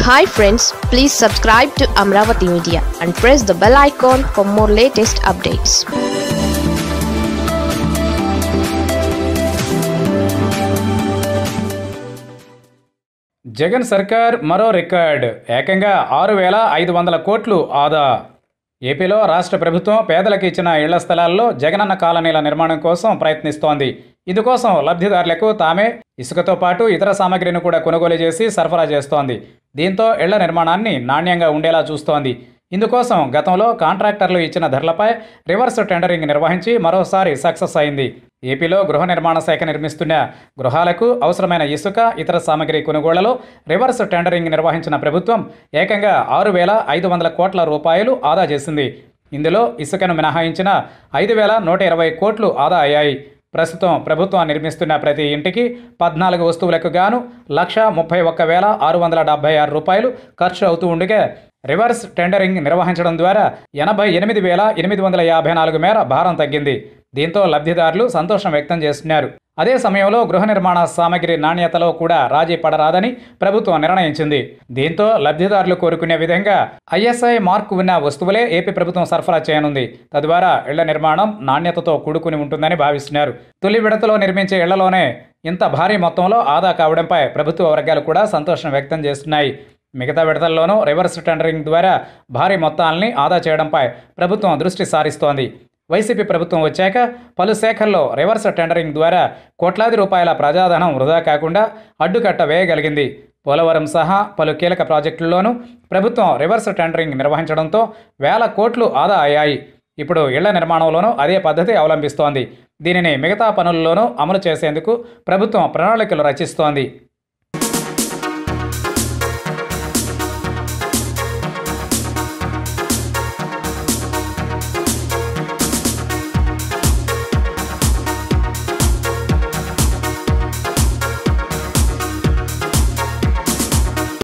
hi friends please subscribe to Amaravati media and press the bell icon for more latest updates Jagan సర్కార్ మరో record ఏకంగా ఆరు వేల ఐదు వందల కోట్లు ఆదా ఏపీలో రాష్ట్ర ప్రభుత్వం పేదలకు ఇచ్చిన ఇళ్ల స్థలాల్లో జగనన్న కాలనీల నిర్మాణం కోసం ప్రయత్నిస్తోంది ఇందుకోసం లబ్ధిదారులకు తామే ఇసుకతో పాటు ఇతర సామగ్రిని కూడా కొనుగోలు చేసి సరఫరా చేస్తోంది దీంతో ఇళ్ల నిర్మాణాన్ని నాణ్యంగా ఉండేలా చూస్తోంది ఇందుకోసం గతంలో కాంట్రాక్టర్లు ఇచ్చిన ధరలపై రివర్స్ టెండరింగ్ నిర్వహించి మరోసారి సక్సెస్ అయింది ఏపీలో గృహ నిర్మాణ శాఖ నిర్మిస్తున్న గృహాలకు అవసరమైన ఇసుక ఇతర సామగ్రి కొనుగోళ్లలో రివర్స్ టెండరింగ్ నిర్వహించిన ప్రభుత్వం ఏకంగా ఆరు వేల ఐదు వందల కోట్ల రూపాయలు ఆదా చేసింది ఇందులో ఇసుకను మినహాయించిన ఐదు వేల నూట ఇరవై కోట్లు ఆదా అయ్యాయి ప్రస్తుతం ప్రభుత్వం నిర్మిస్తున్న ప్రతి ఇంటికి పద్నాలుగు వస్తువులకు గాను లక్ష ముప్పై ఒక్క వేల ఆరు వందల డెబ్బై ఆరు రూపాయలు ఖర్చు అవుతూ ఉండగా రివర్స్ టెండరింగ్ నిర్వహించడం ద్వారా ఎనభై ఎనిమిది వేల ఎనిమిది వందల యాభై నాలుగు మేర భారం తగ్గింది దీంతో లబ్ధిదారులు సంతోషం వ్యక్తం చేస్తున్నారు అదే సమయంలో గృహ నిర్మాణ సామగ్రి నాణ్యతలో కూడా రాజీ పడరాదని ప్రభుత్వం నిర్ణయించింది దీంతో లబ్ధిదారులు కోరుకునే విధంగా ఐఎస్ఐ మార్కు ఉన్న వస్తువులే ఏపీ ప్రభుత్వం సరఫరా చేయనుంది తద్వారా ఇళ్ల నిర్మాణం నాణ్యతతో కూడుకుని ఉంటుందని భావిస్తున్నారు తొలి విడతలో నిర్మించే ఇళ్లలోనే ఇంత భారీ మొత్తంలో ఆదా కావడంపై ప్రభుత్వ వర్గాలు కూడా సంతోషం వ్యక్తం చేస్తున్నాయి మిగతా విడతల్లోనూ రివర్స్ టెండరింగ్ ద్వారా భారీ మొత్తాలని ఆదా చేయడంపై ప్రభుత్వం దృష్టి సారిస్తోంది వైసీపీ ప్రభుత్వం వచ్చాక పలు శాఖల్లో రివర్స్ టెండరింగ్ ద్వారా కోట్లాది రూపాయల ప్రజాధనం వృధా కాకుండా అడ్డుకట్ట వేయగలిగింది పోలవరం సహా పలు కీలక ప్రాజెక్టుల్లోనూ ప్రభుత్వం రివర్స్ టెండరింగ్ నిర్వహించడంతో వేల కోట్లు ఆదా అయ్యాయి ఇప్పుడు ఇళ్ల నిర్మాణంలోనూ అదే పద్ధతి అవలంబిస్తోంది దీనిని మిగతా పనుల్లోనూ అమలు చేసేందుకు ప్రభుత్వం ప్రణాళికలు రచిస్తోంది